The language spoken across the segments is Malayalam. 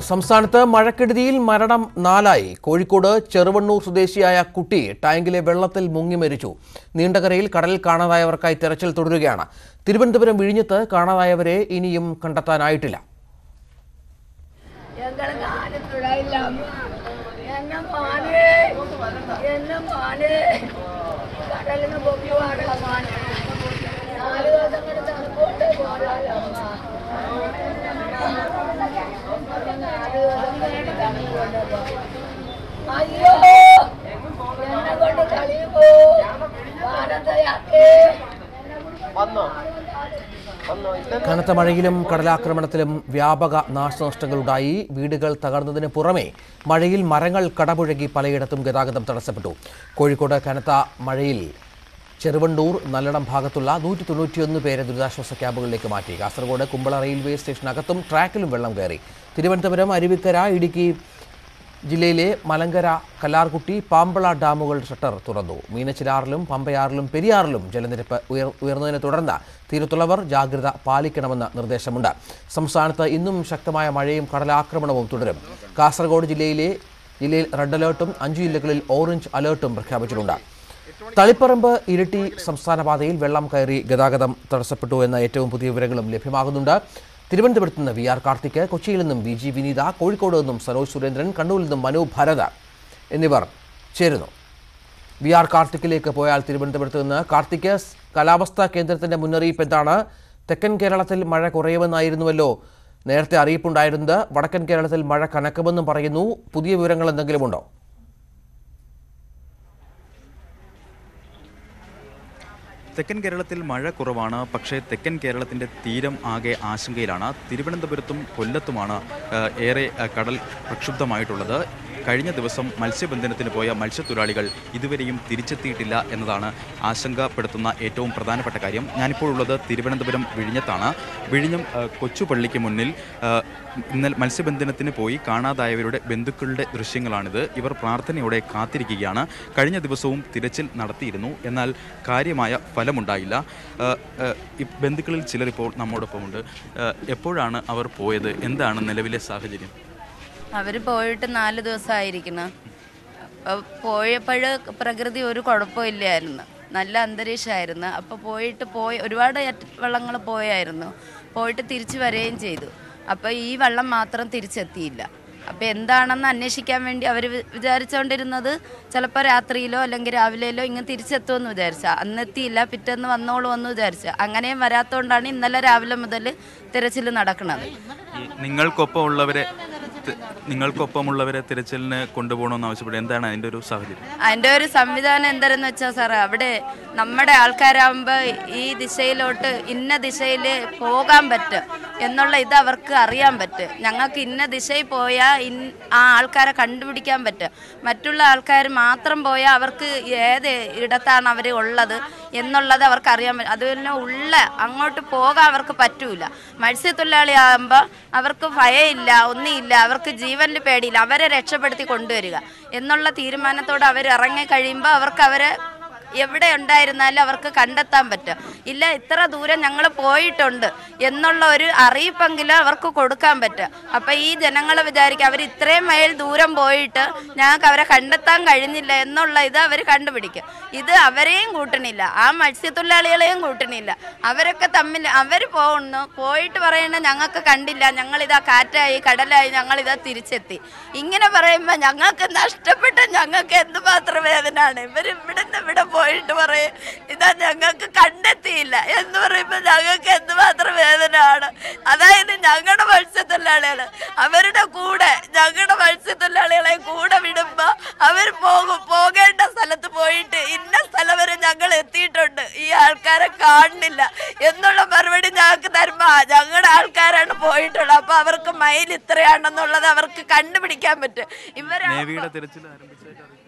സംസ്ഥാനത്ത് മഴക്കെടുതിയിൽ മരണം നാലായി കോഴിക്കോട് ചെറുവണ്ണൂർ സ്വദേശിയായ കുട്ടി ടാങ്കിലെ വെള്ളത്തിൽ മുങ്ങി മരിച്ചു നീണ്ടകരയിൽ കടലിൽ കാണാതായവർക്കായി തെരച്ചിൽ തുടരുകയാണ് തിരുവനന്തപുരം വിഴിഞ്ഞത്ത് കാണാതായവരെ ഇനിയും കണ്ടെത്താനായിട്ടില്ല எங்களை காலத்துல இல்லாம என்ன மானு என்ன மானு கடலுக்கு பொங்கி வாடல மானு நாலு வருஷம் கிட்ட போட்டு போறாளம்மா நாலு வருஷம் கிட்ட தண்ணி கொண்டது ஐயோ என்ன കൊണ്ട് കളിയുമ്പോ വാനത്തയാക്കേ കനത്ത മഴയിലും കടലാക്രമണത്തിലും വ്യാപക നാശനഷ്ടങ്ങളുണ്ടായി വീടുകൾ തകർന്നതിന് പുറമെ മഴയിൽ മരങ്ങൾ കടപുഴകി പലയിടത്തും ഗതാഗതം തടസ്സപ്പെട്ടു കോഴിക്കോട് കനത്ത മഴയിൽ ചെറുവണ്ടൂർ നല്ലടം ഭാഗത്തുള്ള നൂറ്റി തൊണ്ണൂറ്റിയൊന്ന് പേരെ ദുരിതാശ്വാസ ക്യാമ്പുകളിലേക്ക് മാറ്റി കാസർഗോഡ് കുമ്പള റെയിൽവേ സ്റ്റേഷനകത്തും ട്രാക്കിലും വെള്ളം കയറി തിരുവനന്തപുരം അരുവിക്കര ഇടുക്കി ജില്ലയിലെ മലങ്കര കല്ലാർകുട്ടി പാമ്പള ഡാമുകൾ ഷട്ടർ തുറന്നു മീനച്ചിലാറിലും പമ്പയാറിലും പെരിയാറിലും ജലനിരപ്പ് ഉയർ ഉയർന്നതിനെ തുടർന്ന് തീരത്തുള്ളവർ ജാഗ്രത പാലിക്കണമെന്ന് നിർദ്ദേശമുണ്ട് സംസ്ഥാനത്ത് ഇന്നും ശക്തമായ മഴയും കടലാക്രമണവും തുടരും കാസർഗോഡ് ജില്ലയിലെ ജില്ലയിൽ റെഡ് അലേർട്ടും അഞ്ചു ജില്ലകളിൽ ഓറഞ്ച് അലേർട്ടും പ്രഖ്യാപിച്ചിട്ടുണ്ട് തളിപ്പറമ്പ് ഇരിട്ടി സംസ്ഥാന പാതയിൽ വെള്ളം കയറി ഗതാഗതം തടസ്സപ്പെട്ടു എന്ന ഏറ്റവും പുതിയ വിവരങ്ങളും ലഭ്യമാകുന്നുണ്ട് തിരുവനന്തപുരത്ത് നിന്ന് വി ആർ കാർത്തിക് കൊച്ചിയിൽ നിന്നും വി ജി വിനീത കോഴിക്കോട് നിന്നും സനോജ് സുരേന്ദ്രൻ കണ്ണൂരിൽ നിന്നും മനു ഭരത് എന്നിവർ ചേരുന്നു വി ആർ കാർത്തിക്കിലേക്ക് പോയാൽ തിരുവനന്തപുരത്ത് നിന്ന് കാർത്തിക് കാലാവസ്ഥാ കേന്ദ്രത്തിന്റെ മുന്നറിയിപ്പ് എന്താണ് തെക്കൻ കേരളത്തിൽ മഴ കുറയുമെന്നായിരുന്നുവല്ലോ നേരത്തെ അറിയിപ്പുണ്ടായിരുന്നത് വടക്കൻ കേരളത്തിൽ മഴ കനക്കുമെന്നും പറയുന്നു പുതിയ വിവരങ്ങൾ എന്തെങ്കിലും ഉണ്ടോ തെക്കൻ കേരളത്തിൽ മഴ കുറവാണ് പക്ഷേ തെക്കൻ കേരളത്തിൻ്റെ തീരം ആകെ ആശങ്കയിലാണ് തിരുവനന്തപുരത്തും കൊല്ലത്തുമാണ് ആ, ഏറെ ആ, കടൽ പ്രക്ഷുബ്ധമായിട്ടുള്ളത് കഴിഞ്ഞ ദിവസം മത്സ്യബന്ധനത്തിന് പോയ മത്സ്യത്തൊഴിലാളികൾ ഇതുവരെയും തിരിച്ചെത്തിയിട്ടില്ല എന്നതാണ് ആശങ്കപ്പെടുത്തുന്ന ഏറ്റവും പ്രധാനപ്പെട്ട കാര്യം ഞാനിപ്പോൾ ഉള്ളത് തിരുവനന്തപുരം വിഴിഞ്ഞത്താണ് വിഴിഞ്ഞം ആ, കൊച്ചുപള്ളിക്ക് മുന്നിൽ ആ, ഇന്നലെ മത്സ്യബന്ധനത്തിന് പോയി കാണാതായവരുടെ ബന്ധുക്കളുടെ ദൃശ്യങ്ങളാണിത് ഇവർ പ്രാർത്ഥനയോടെ കാത്തിരിക്കുകയാണ് കഴിഞ്ഞ ദിവസവും തിരച്ചിൽ നടത്തിയിരുന്നു എന്നാൽ കാര്യമായ ഫലമുണ്ടായില്ല ആ, ആ, ഈ ബന്ധുക്കളിൽ ചിലരിപ്പോൾ നമ്മോടൊപ്പമുണ്ട് ആ, എപ്പോഴാണ് അവർ പോയത് എന്താണ് നിലവിലെ സാഹചര്യം അവർ പോയിട്ട് നാല് ദിവസമായിരിക്കണം അപ്പോൾ പോയപ്പോൾ പ്രകൃതി ഒരു കുഴപ്പമില്ലായിരുന്നു നല്ല അന്തരീക്ഷമായിരുന്നു അപ്പോൾ പോയിട്ട് പോയി ഒരുപാട് വെള്ളങ്ങൾ പോയായിരുന്നു പോയിട്ട് തിരിച്ചു വരികയും ചെയ്തു അപ്പോൾ ഈ വെള്ളം മാത്രം തിരിച്ചെത്തിയില്ല അപ്പോൾ എന്താണെന്ന് അന്വേഷിക്കാൻ വേണ്ടി അവർ വിചാരിച്ചുകൊണ്ടിരുന്നത് ചിലപ്പോൾ രാത്രിയിലോ അല്ലെങ്കിൽ രാവിലെയിലോ ഇങ്ങ് തിരിച്ചെത്തുമെന്ന് വിചാരിച്ച അന്നെത്തിയില്ല പിറ്റേന്ന് വന്നോളൂ എന്ന് വിചാരിച്ച അങ്ങനെയും വരാത്തതുകൊണ്ടാണ് ഇന്നലെ രാവിലെ മുതൽ തിരച്ചിൽ നടക്കുന്നത് ഈ നിങ്ങൾക്കൊപ്പം ഉള്ളവരെ തി- നിങ്ങൾക്കൊപ്പമുള്ളവരെ തിരച്ചിലിന് കൊണ്ടുപോകണമെന്ന് ആവശ്യപ്പെടും എന്താണ് അതിൻ്റെ ഒരു സാഹചര്യം അതിൻ്റെ ഒരു സംവിധാനം എന്താണെന്ന് വെച്ചാൽ സാറേ അവിടെ നമ്മുടെ ആൾക്കാരാകുമ്പോൾ ഈ ദിശയിലോട്ട് ഇന്ന ദിശയിൽ പോകാൻ പറ്റും എന്നുള്ള ഇത് അവർക്ക് അറിയാൻ പറ്റും ഞങ്ങൾക്ക് ഇന്ന ദിശയിൽ പോയാൽ ഇൻ ആ ആൾക്കാരെ കണ്ടുപിടിക്കാൻ പറ്റും മറ്റുള്ള ആൾക്കാർ മാത്രം പോയാൽ അവർക്ക് ഏത് ഇടത്താണ് അവർ ഉള്ളത് എന്നുള്ളത് അവർക്ക് അറിയാൻ പറ്റും അതുപോലെ ഉള്ള അങ്ങോട്ട് പോകാൻ അവർക്ക് പറ്റൂല മത്സ്യത്തൊഴിലാളി ആകുമ്പോൾ അവർക്ക് ഭയമില്ല ഒന്നുമില്ല അവർക്ക് ജീവനിൽ പേടിയില്ല അവരെ രക്ഷപ്പെടുത്തി കൊണ്ടുവരിക എന്നുള്ള തീരുമാനത്തോടെ അവർ ഇറങ്ങി കഴിയുമ്പോൾ അവർക്ക് അവരെ എവിടെ ഉണ്ടായിരുന്നാലും അവർക്ക് കണ്ടെത്താൻ പറ്റും ഇല്ല ഇത്ര ദൂരം ഞങ്ങൾ പോയിട്ടുണ്ട് എന്നുള്ള ഒരു അറിയിപ്പെങ്കിലും അവർക്ക് കൊടുക്കാൻ പറ്റും അപ്പം ഈ ജനങ്ങൾ വിചാരിക്കും അവർ ഇത്രയും മൈൽ ദൂരം പോയിട്ട് ഞങ്ങൾക്ക് അവരെ കണ്ടെത്താൻ കഴിഞ്ഞില്ല എന്നുള്ള ഇത് അവർ കണ്ടുപിടിക്കും ഇത് അവരെയും കൂട്ടണില്ല ആ മത്സ്യത്തൊഴിലാളികളെയും കൂട്ടണില്ല അവരൊക്കെ തമ്മിൽ അവർ പോകുന്നു പോയിട്ട് പറയണ ഞങ്ങൾക്ക് കണ്ടില്ല ഞങ്ങളിതാ കാറ്റായി കടലായി ഞങ്ങളിതാ തിരിച്ചെത്തി ഇങ്ങനെ പറയുമ്പോൾ ഞങ്ങൾക്ക് നഷ്ടപ്പെട്ട ഞങ്ങൾക്ക് എന്തുമാത്രം വേദനയാണ് ഇവർ ഇവിടെ നിന്ന് ഇവിടെ പോയിട്ട് പറയും ഇതാ ഞങ്ങൾക്ക് കണ്ടെത്തിയില്ല എന്ന് പറയുമ്പോൾ ഞങ്ങൾക്ക് എന്തുമാത്രം വേദനയാണ് അതായത് ഞങ്ങളുടെ മത്സ്യത്തൊഴിലാളികൾ അവരുടെ കൂടെ ഞങ്ങളുടെ മത്സ്യത്തൊഴിലാളികളെ കൂടെ വിടുമ്പോൾ അവർ പോകും പോകേണ്ട സ്ഥലത്ത് പോയിട്ട് ഇന്ന സ്ഥലം വരെ ഞങ്ങൾ എത്തിയിട്ടുണ്ട് ഈ ആൾക്കാരെ കാണുന്നില്ല എന്നുള്ള മറുപടി ഞങ്ങൾക്ക് തരുമ്പോ ആ, ഞങ്ങളുടെ ആൾക്കാരാണ് പോയിട്ടുള്ളത് അപ്പൊ അവർക്ക് മൈൽ ഇത്രയാണെന്നുള്ളത് അവർക്ക് കണ്ടുപിടിക്കാൻ പറ്റും ഇവരെ നേവിയുടെ തിരച്ചിൽ ആരംഭിച്ചതായിട്ട് അറിയിക്കുന്നു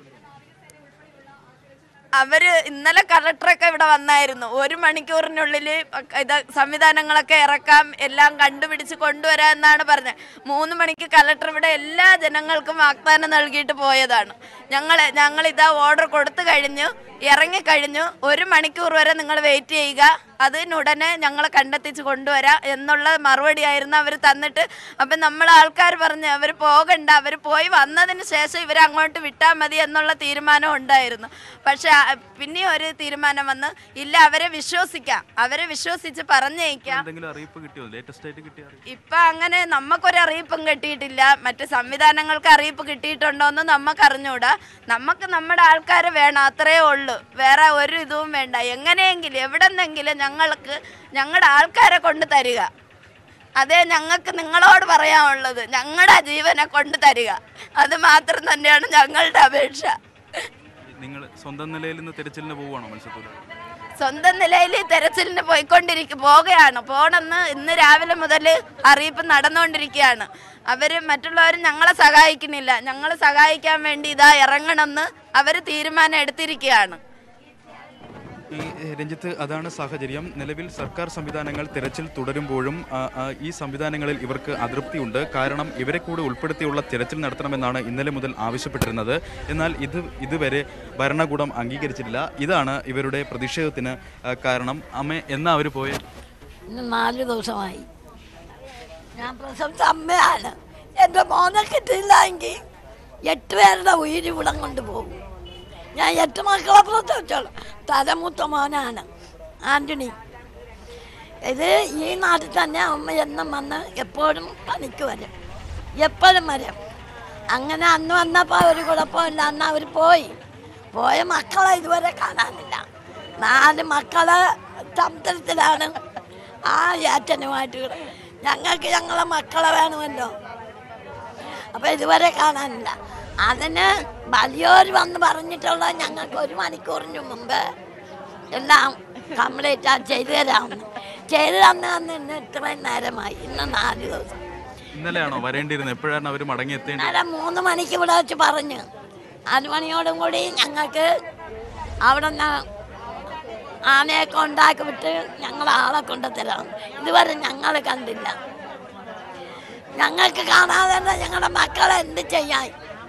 അവര് ഇന്നലെ കളക്ടറൊക്കെ ഇവിടെ വന്നായിരുന്നു ഒരു മണിക്കൂറിനുള്ളിൽ ഇത് സംവിധാനങ്ങളൊക്കെ ഇറക്കാം എല്ലാം കണ്ടുപിടിച്ച് കൊണ്ടുവരാം എന്നാണ് പറഞ്ഞത് മൂന്ന് മണിക്ക് കളക്ടർ ഇവിടെ എല്ലാ ജനങ്ങൾക്കും വാഗ്ദാനം നൽകിയിട്ട് പോയതാണ് ഞങ്ങൾ ഞങ്ങൾ ഇതാ ഓർഡർ കൊടുത്തു കഴിഞ്ഞു ഇറങ്ങിക്കഴിഞ്ഞു ഒരു മണിക്കൂർ വരെ നിങ്ങൾ വെയിറ്റ് ചെയ്യുക അതിനുടനെ ഞങ്ങളെ കണ്ടെത്തിച്ച് കൊണ്ടുവരാം എന്നുള്ള മറുപടി ആയിരുന്നു അവർ തന്നിട്ട് അപ്പം നമ്മൾ ആൾക്കാർ പറഞ്ഞ് അവർ പോകണ്ട അവർ പോയി വന്നതിന് ശേഷം ഇവർ അങ്ങോട്ട് വിട്ടാൽ മതി എന്നുള്ള തീരുമാനം ഉണ്ടായിരുന്നു പക്ഷെ ആ, പിന്നെ ഒരു തീരുമാനം വന്ന് ഇല്ല അവരെ വിശ്വസിക്കാം അവരെ വിശ്വസിച്ച് പറഞ്ഞയക്കാം എന്തെങ്കിലും അറിയിപ്പ് കിട്ടിയോ ലേറ്റസ്റ്റ് ആയിട്ട് കിട്ടിയ അറിയിപ്പ് ഇപ്പൊ അങ്ങനെ നമുക്കൊരു അറിയിപ്പും കിട്ടിയിട്ടില്ല മറ്റ് സംവിധാനങ്ങൾക്ക് അറിയിപ്പ് കിട്ടിയിട്ടുണ്ടോ എന്ന് നമുക്ക് അറിഞ്ഞൂടാ നമുക്ക് നമ്മുടെ ആൾക്കാർ വേണം അത്രേ ഉള്ളൂ വേറെ ഒരു ഇതും വേണ്ട എങ്ങനെയെങ്കിലും എവിടെന്നെങ്കിലും ഞങ്ങൾക്ക് ഞങ്ങളുടെ ആൾക്കാരെ കൊണ്ട് തരിക അതേ ഞങ്ങൾക്ക് നിങ്ങളോട് പറയാനുള്ളത് ഞങ്ങളുടെ ജീവനെ കൊണ്ട് തരിക അത് മാത്രം തന്നെയാണ് ഞങ്ങളുടെ അപേക്ഷ നിങ്ങൾ സ്വന്തം നിലയിൽ നിന്ന് തിരച്ചിലിന് പോവുകയാണോ മത്സ്യത്തൊഴിലാളി സ്വന്തം നിലയിൽ തെരച്ചിലിന് പോയിക്കൊണ്ടിരിക്കും പോകുകയാണ് പോണെന്ന് ഇന്ന് രാവിലെ മുതൽ അറിയിപ്പ് നടന്നുകൊണ്ടിരിക്കുകയാണ് അവർ മറ്റുള്ളവർ ഞങ്ങളെ സഹായിക്കുന്നില്ല ഞങ്ങൾ സഹായിക്കാൻ വേണ്ടി ഇതാ ഇറങ്ങണമെന്ന് അവർ തീരുമാനം എടുത്തിരിക്കുകയാണ് ഈ ഏഹ്, രഞ്ജിത്ത് അതാണ് സാഹചര്യം നിലവിൽ സർക്കാർ സംവിധാനങ്ങൾ തിരച്ചിൽ തുടരുമ്പോഴും ആ, ആ, ഈ സംവിധാനങ്ങളിൽ ഇവർക്ക് അതൃപ്തിയുണ്ട് കാരണം ഇവരെ കൂടെ ഉൾപ്പെടുത്തിയുള്ള തിരച്ചിൽ നടത്തണമെന്നാണ് ഇന്നലെ മുതൽ ആവശ്യപ്പെട്ടിരുന്നത് എന്നാൽ ഇത് ഇതുവരെ ഭരണകൂടം അംഗീകരിച്ചിട്ടില്ല ഇതാണ് ഇവരുടെ പ്രതിഷേധത്തിന് ആ, കാരണം അമ്മ എന്നാ അവർ പോയത് ഇന്ന് നാല് ദിവസമായി ഞാൻ പ്രസവിച്ച അമ്മയാണ് എൻ്റെ മോനെ കിട്ടിയില്ല എങ്കിൽ എട്ട് പേരുടെ ഉയിരി വിടം കൊണ്ട് പോകും ഞാൻ എട്ട് മക്കളെ പ്രസവിച്ചോളൂ തലമൂത്ത മോനാണ് ആൻ്റണി ഇത് ഈ നാട്ടിൽ തന്നെ അമ്മ എന്നും വന്ന് എപ്പോഴും പണിക്ക് വരും എപ്പോഴും വരും അങ്ങനെ അന്ന് വന്നപ്പോൾ ഒരു കുഴപ്പമില്ല അന്ന് അവർ പോയി പോയ മക്കളെ ഇതുവരെ കാണാനില്ല നാല് മക്കളെ സമുദ്രത്തിലാണ് ആ ഏറ്റനുമായിട്ട് കിട- ഞങ്ങൾക്ക് ഞങ്ങളെ മക്കളെ വേണമല്ലോ അപ്പം ഇതുവരെ കാണാനില്ല അതിന് വലിയൊരു വന്ന് പറഞ്ഞിട്ടുള്ള ഞങ്ങൾക്ക് ഒരു മണിക്കൂറിന് മുമ്പ് എല്ലാം കംപ്ലീറ്റ് ആ ചെയ്തു തരാമെന്ന് ചെയ്തു തന്നു തന്ന് ഇന്ന് ഇത്രയും നേരമായി ഇന്ന് നാല് ദിവസം ഇന്നലെയാണോ വരേണ്ടിയിരുന്നത് എപ്പോഴാണ് അവർ മടങ്ങി എത്തേണ്ടത് നേരെ മൂന്ന് മണിക്ക് ഇവിടെ വെച്ച് പറഞ്ഞു നാല് മണിയോടും കൂടി ഞങ്ങൾക്ക് അവിടെ നിന്ന് ആനയൊക്കെ ഉണ്ടാക്കി വിട്ട് ഞങ്ങൾ ആളെ കൊണ്ടുതരാം ഇതുവരെ ഞങ്ങൾ കണ്ടില്ല ഞങ്ങൾക്ക് കാണാതെ തന്നെ ഞങ്ങളുടെ മക്കളെ എന്ത് ചെയ്യാൻ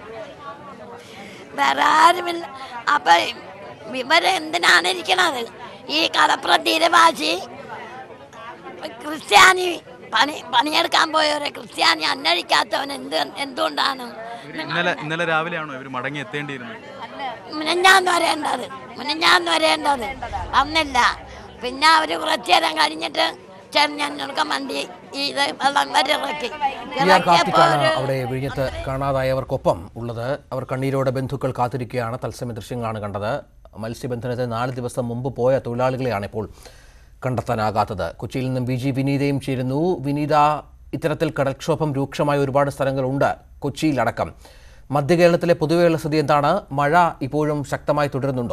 വേറെ ആരുമില്ല അപ്പൊ ഇവരെ എന്തിനാണ് ഇരിക്കണത് ഈ കടപ്പുറം തീരവാസി ക്രിസ്ത്യാനി പണി പണിയെടുക്കാൻ പോയവരെ ക്രിസ്ത്യാനി അന്വേഷിക്കാത്തവൻ എന്ത് എന്തുകൊണ്ടാണ് ഇവര് ഇന്നലെ ഇന്നലെ രാവിലെയാണോ ഇവർ മടങ്ങി എത്തേണ്ടിയിരുന്നത് മുനഞ്ഞാന്ന് വരേണ്ടത് മുനഞ്ഞാന്ന് വരേണ്ടത് വന്നില്ല പിന്നെ അവർ കുറച്ചു നേരം കഴിഞ്ഞിട്ട് ചെറിഞ്ഞൊക്കെ വണ്ടി ഈ ഇത് വെള്ളം വരെ ഇറക്കി പി ആർ ഇറക്കിയപ്പോൾ കാർത്തിക്കാണ് ഒരു അവിടെ വിഴിഞ്ഞത്ത് കാണാതായവർക്കൊപ്പം ഉള്ളത് അവർ കണ്ണീരോടെ ബന്ധുക്കൾ കാത്തിരിക്കുകയാണ് തത്സമയ ദൃശ്യങ്ങളാണ് കണ്ടത് മത്സ്യബന്ധനത്തിന് നാല് ദിവസം മുമ്പ് പോയ തൊഴിലാളികളെയാണ് ഇപ്പോൾ കണ്ടെത്താനാകാത്തത് കൊച്ചിയിൽ നിന്നും വി ജി വിനീതയും ചേരുന്നു വിനീത ഇത്തരത്തിൽ കടൽക്ഷോഭം രൂക്ഷമായ ഒരുപാട് സ്ഥലങ്ങളുണ്ട് കൊച്ചിയിലടക്കം മധ്യ കേരളത്തിലെ പൊതുവെയുള്ള സ്ഥിതി എന്താണ് മഴ ഇപ്പോഴും ശക്തമായി തുടരുന്നുണ്ടോ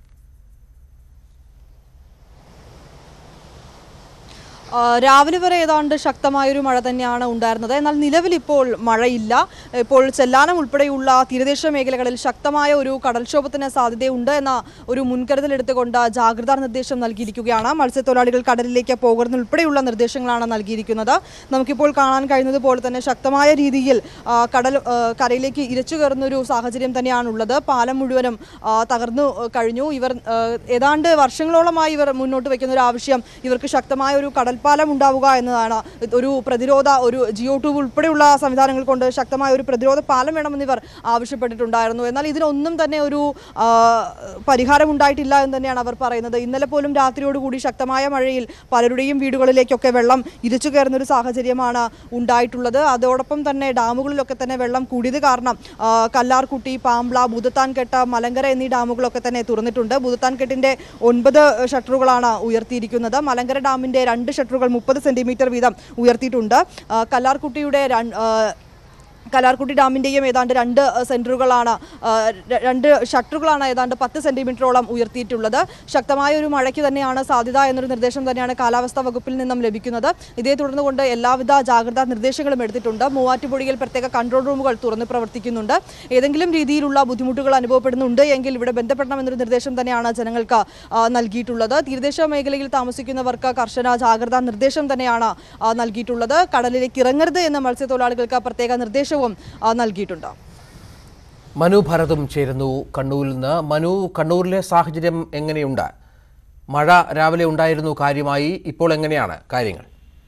ആ, രാവിലെ വരെ ഏതാണ്ട് ശക്തമായൊരു മഴ തന്നെയാണ് ഉണ്ടായിരുന്നത് എന്നാൽ നിലവിൽ ഇപ്പോൾ മഴയില്ല ഇപ്പോൾ ചെല്ലാനം ഉൾപ്പെടെയുള്ള തീരദേശ മേഖലകളിൽ ശക്തമായ ഒരു കടൽക്ഷോഭത്തിന് സാധ്യതയുണ്ട് എന്ന ഒരു മുൻകരുതൽ എടുത്തുകൊണ്ട് ജാഗ്രതാ നിർദ്ദേശം നൽകിയിരിക്കുകയാണ് മത്സ്യത്തൊഴിലാളികൾ കടലിലേക്ക് പോകുന്ന ഉൾപ്പെടെയുള്ള നിർദ്ദേശങ്ങളാണ് നൽകിയിരിക്കുന്നത് നമുക്കിപ്പോൾ കാണാൻ കഴിയുന്നത് പോലെ തന്നെ ശക്തമായ രീതിയിൽ ആ, കടൽ ആ, കരയിലേക്ക് ഇരച്ചു കയറുന്ന ഒരു സാഹചര്യം തന്നെയാണുള്ളത് പാലം മുഴുവനും ആ, തകർന്നു കഴിഞ്ഞു ഇവർ ആ, ഏതാണ്ട് വർഷങ്ങളോളമായി ഇവർ മുന്നോട്ട് വയ്ക്കുന്ന ഒരു ആവശ്യം ഇവർക്ക് ശക്തമായ ഒരു കടൽപ്പാലം ഉണ്ടാവുക എന്നതാണ് ഒരു പ്രതിരോധ ഒരു ജിയോ ട്യൂബ് ഉൾപ്പെടെയുള്ള സംവിധാനങ്ങൾ കൊണ്ട് ശക്തമായ ഒരു പ്രതിരോധ പാലം വേണമെന്ന് ഇവർ ആവശ്യപ്പെട്ടിട്ടുണ്ടായിരുന്നു എന്നാൽ ഇതിനൊന്നും തന്നെ ഒരു ആ, പരിഹാരം ഉണ്ടായിട്ടില്ല എന്ന് തന്നെയാണ് അവർ പറയുന്നത് ഇന്നലെ പോലും രാത്രിയോടുകൂടി ശക്തമായ മഴയിൽ പലരുടെയും വീടുകളിലേക്കൊക്കെ വെള്ളം ഇരച്ചു കയറുന്ന ഒരു സാഹചര്യമാണ് ഉണ്ടായിട്ടുള്ളത് അതോടൊപ്പം തന്നെ ഡാമുകളിലൊക്കെ തന്നെ വെള്ളം കൂടിയത് കാരണം ആ, കല്ലാർകുട്ടി പാമ്പ്ള ഭൂതത്താൻകെട്ട മലങ്കര എന്നീ ഡാമുകളൊക്കെ തന്നെ തുറന്നിട്ടുണ്ട് ഭൂതത്താൻകെട്ടിന്റെ ഒൻപത് ഷട്ടറുകളാണ് ഉയർത്തിയിരിക്കുന്നത് മലങ്കര ഡാമിന്റെ രണ്ട് ഷട്ടറുകൾ മുപ്പത് സെന്റിമീറ്റർ വീതം ഉയർത്തിയിട്ടുണ്ട് ആ, കല്ലാർകുട്ടിയുടെ രൺ- ആ, കലാർകുട്ടി ഡാമിൻ്റെയും ഏതാണ്ട് രണ്ട് അഹ്, സെന്ററുകളാണ് ആ, ര- രണ്ട് ഷട്ടറുകളാണ് ഏതാണ്ട് പത്ത് സെന്റിമീറ്ററോളം ഉയർത്തിയിട്ടുള്ളത് ശക്തമായ ഒരു മഴയ്ക്ക് തന്നെയാണ് സാധ്യത എന്നൊരു നിർദ്ദേശം തന്നെയാണ് കാലാവസ്ഥാ വകുപ്പിൽ നിന്നും ലഭിക്കുന്നത് ഇതേ തുടർന്ന് കൊണ്ട് എല്ലാവിധ ജാഗ്രതാ നിർദ്ദേശങ്ങളും എടുത്തിട്ടുണ്ട് മൂവാറ്റുപുഴയിൽ പ്രത്യേക കൺട്രോൾ റൂമുകൾ തുറന്ന് പ്രവർത്തിക്കുന്നുണ്ട് ഏതെങ്കിലും രീതിയിലുള്ള ബുദ്ധിമുട്ടുകൾ അനുഭവപ്പെടുന്നുണ്ട് എങ്കിൽ ഇവിടെ ബന്ധപ്പെടണമെന്നൊരു നിർദ്ദേശം തന്നെയാണ് ജനങ്ങൾക്ക് ആ, നൽകിയിട്ടുള്ളത് തീരദേശ മേഖലയിൽ താമസിക്കുന്നവർക്ക് കർശന ജാഗ്രതാ നിർദ്ദേശം തന്നെയാണ് ആ, നൽകിയിട്ടുള്ളത് കടലിലേക്ക് ഇറങ്ങരുത് എന്ന് മത്സ്യത്തൊഴിലാളികൾക്ക് പ്രത്യേക നിർദ്ദേശവും ആ, നൽകിയിട്ടുണ്ട് മനു ഭരതും ചേരുന്നു കണ്ണൂരിൽ നിന്ന് മനു കണ്ണൂരിലെ സാഹചര്യം എങ്ങനെയുണ്ട് മഴ രാവിലെ ഉണ്ടായിരുന്നു കാര്യമായി ഇപ്പോൾ എങ്ങനെയാണ് കാര്യങ്ങൾ